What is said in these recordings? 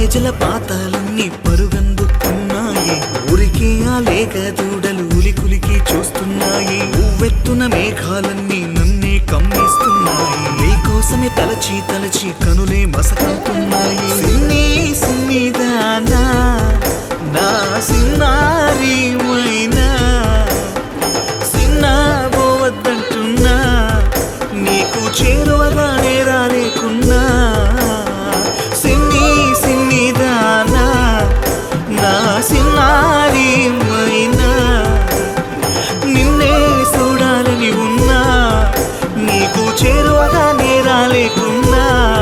జలపాతాలన్నీ పరుగందుకున్నాయి ఊరికే ఆ లేక దూడలు ఉలికులికి చూస్తున్నాయి ఉవ్వెత్తున మేఘాలన్నీ నన్నే కమ్మేస్తున్నాయి నీకోసమే తలచి తలచి కనులే మసకవుతున్నాయి సిన్ని సిన్ని దానా నా సిన్నారి మైనా సిన్నా పోవద్దంటున్నా నీకు చేరువగానే రాలేకున్నా సిన్ని సిన్ని దానా నా సిన్నారి మైనా నిన్నే చూడాలని ఉన్నా నీకు చేరువగానే రాలేకున్నా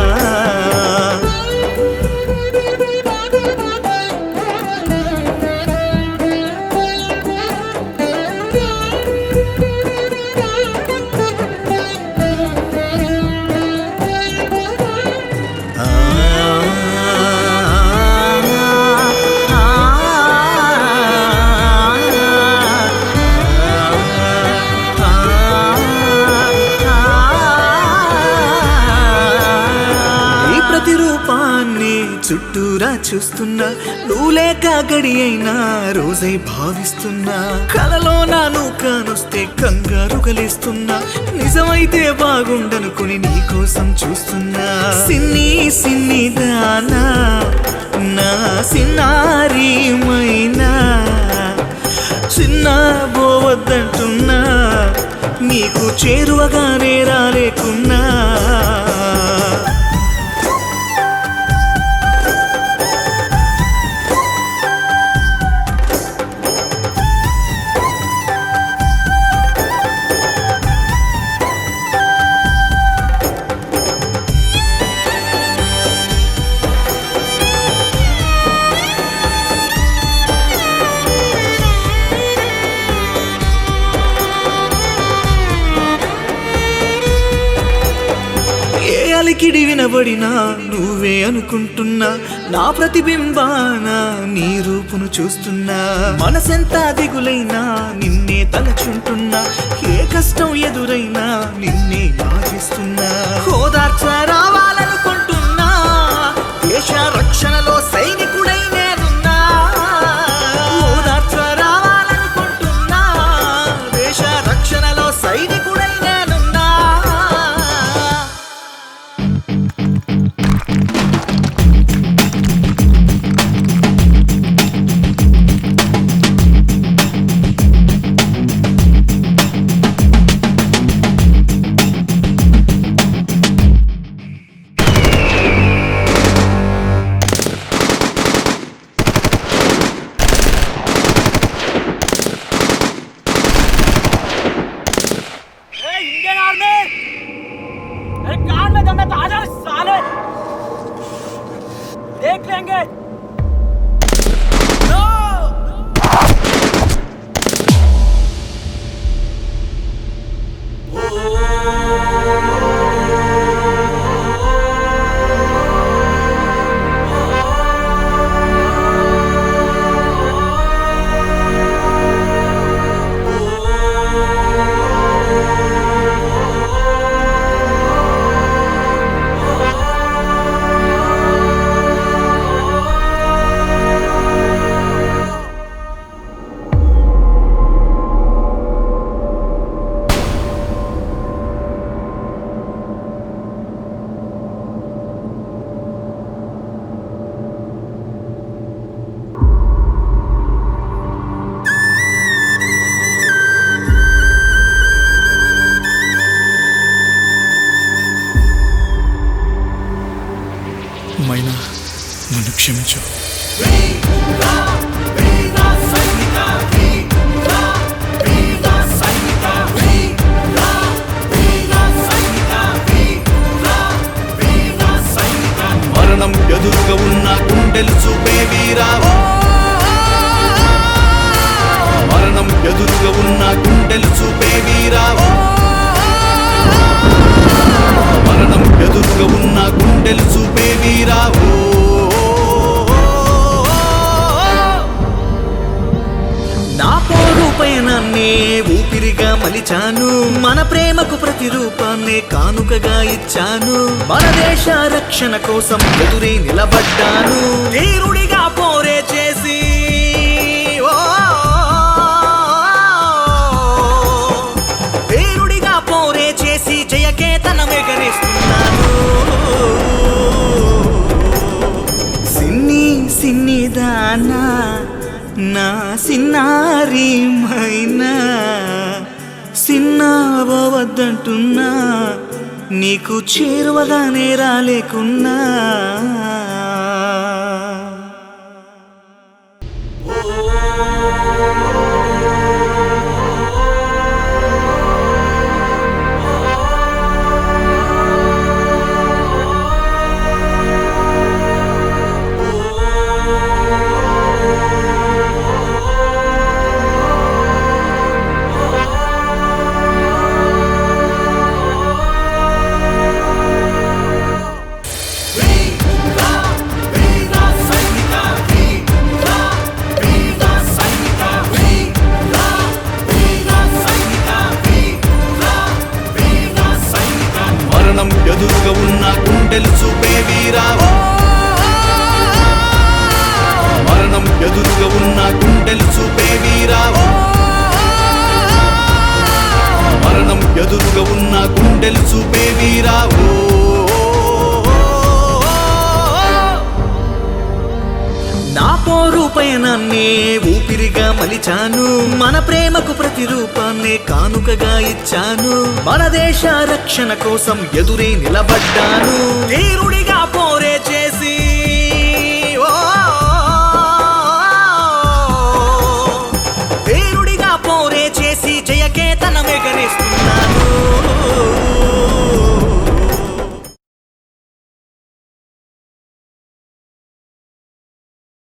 ఈ ప్రతిరూపాన్ని చుట్టూరా చూస్తున్నా నువ్వు లేక గడి అయినా రోజై భావిస్తున్నా కలలో నాను కానొస్తే కంగారు కలిస్తున్నా నిజమైతే బాగుండనుకుని నీ కోసం చూస్తున్నా సిన్ని సిన్ని దానా నా సిన్నారి మైనా చిన్న పోవద్దంటున్నా నీకు చేరువగానే రాలేకున్నా ఏ అలికిడి వినబడినా నువ్వే అనుకుంటున్నా నా ప్రతిబింబాన నీ రూపును చూస్తున్నా మనసెంత దిగులైనా నిన్నే తలచుంటున్నా ఏ కష్టం ఎదురైనా నిన్నే యాచిస్తున్నా హోదార్చ రావాలనుకుంటున్నా దేశ రక్షణలో సైనికుడై నేనున్నా ఓదార్చ రావాలనుకుంటున్నా దేశ రక్షణలో సైనికుడై నేనున్నా ए, इंडियन आर्मी अरे कान में दम है तो आ जा साले देख लेंगे नो! మైనా నన్ను క్షమించు మరణం ఎదురుగా ఉన్న గుండెలు చూపే వీరా మరణం ఎదురుగా ఉన్న గుండెలు చూపే వీరా మరణం ఎదురుగా ఉన్న గుండెలు చూపే వీరా ఓ నా పోరు పయనాన్నే ఊపిరిగా మలిచాను మన ప్రేమకు ప్రతిరూపాన్నే కానుకగా ఇచ్చాను మన దేశ రక్షణ కోసం ఎదురే నిలబడ్డాను ధీరుడిగా పోరే చేసి ఓ ధీరుడిగా పోరే చేసి జయకేతనం ఎగరేస్తున్నాను సిన్ని సిన్ని దానా నా సిన్నారి మైనా సిన్నావద్దంటున్నా నీకు చేరువగానే రాలేకున్నా మరణం ఎదురుగా ఉన్న గుండెలు చూపే వీరా మరణం ఎదురుగా ఉన్న గుండెలు చూపే వీరా మరణం ఎదురుగా ఉన్న గుండెలు చూపే వీరా ఓ నా పోరు పయనాన్నే ఊపిరిగా మలిచాను మన ప్రేమకు ప్రతిరూపాన్నే కానుకగా ఇచ్చాను మన దేశ రక్షణ కోసం ఎదురే నిలబడ్డాను ధీరుడిగా పోరే చేసి ఓ ధీరుడిగా పోరే చేసి జయకేతనం ఎగరేస్తున్నా